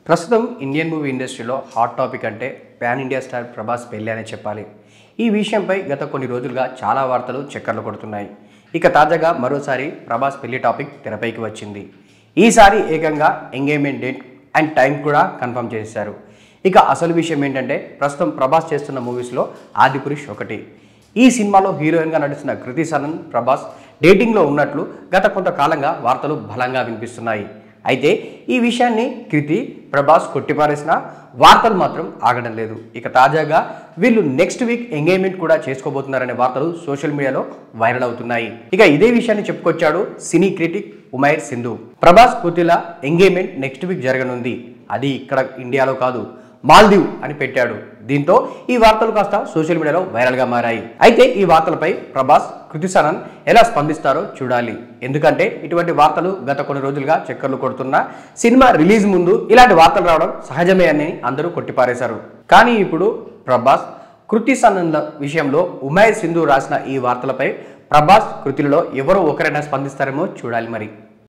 ప్రస్తుతం Indian movie ఇండస్ట్రీలో hot topic అంటే పాన్ ఇండియా స్టార్ ప్రభాస్ పెళ్ళి అనే చెప్పాలి ఈ విషయంపై గత కొన్ని రోజులుగా చాలా వార్తలు చక్కర్లు కొడుతున్నాయి ఇక తాజాగా మరోసారి ప్రభాస్ పెళ్లి టాపిక్ తెరపైకి వచ్చింది ఈసారి ఏకంగా ఎంగేజ్మెంట్ డేట్ అండ్ టైం కూడా కన్ఫర్మ్ చేశారు ఇక అసలు విషయం ఏంటంటే ప్రస్తుతం ప్రభాస్ చేస్తున్న మూవీస్లో ఆదిపురుష్ ఒకటి ఈ సినిమాలో హీరోయిన్గా నటిస్తున్న కృతి సనన్ ప్రభాస్ డేటింగ్లో ఉన్నట్లు గత కొంతకాలంగా వార్తలు బలంగా వినిపిస్తున్నాయి అయితే ఈ విషయాన్ని కృతి ప్రభాస్ కొట్టిపారేసిన వార్తలు మాత్రం ఆగడం లేదు ఇక తాజాగా వీళ్ళు నెక్స్ట్ వీక్ ఎంగేజ్మెంట్ కూడా చేసుకోబోతున్నారనే వార్తలు సోషల్ మీడియాలో వైరల్ అవుతున్నాయి ఇక ఇదే విషయాన్ని చెప్పుకొచ్చాడు సినీ క్రిటిక్ ఉమైర్ సింధు ప్రభాస్ కృతిల ఎంగేజ్మెంట్ నెక్స్ట్ వీక్ జరగనుంది అది ఇక్కడ ఇండియాలో కాదు మాల్దీవ్ అని పెట్టాడు దీంతో ఈ వార్తలు కాస్త సోషల్ మీడియాలో వైరల్గా మారాయి అయితే ఈ వార్తలపై ప్రభాస్ కృతి సనన్ ఎలా స్పందిస్తారో చూడాలి ఎందుకంటే ఇటువంటి వార్తలు గత కొన్ని రోజులుగా చక్కర్లు కొడుతున్న సినిమా రిలీజ్ ముందు ఇలాంటి వార్తలు రావడం సహజమే అని అందరూ కొట్టిపారేశారు కానీ ఇప్పుడు ప్రభాస్ కృతి సనన్ల విషయంలో ఉమైర్ సింధు రాసిన ఈ వార్తలపై ప్రభాస్ కృతిలో ఎవరో ఒకరైనా స్పందిస్తారేమో చూడాలి మరి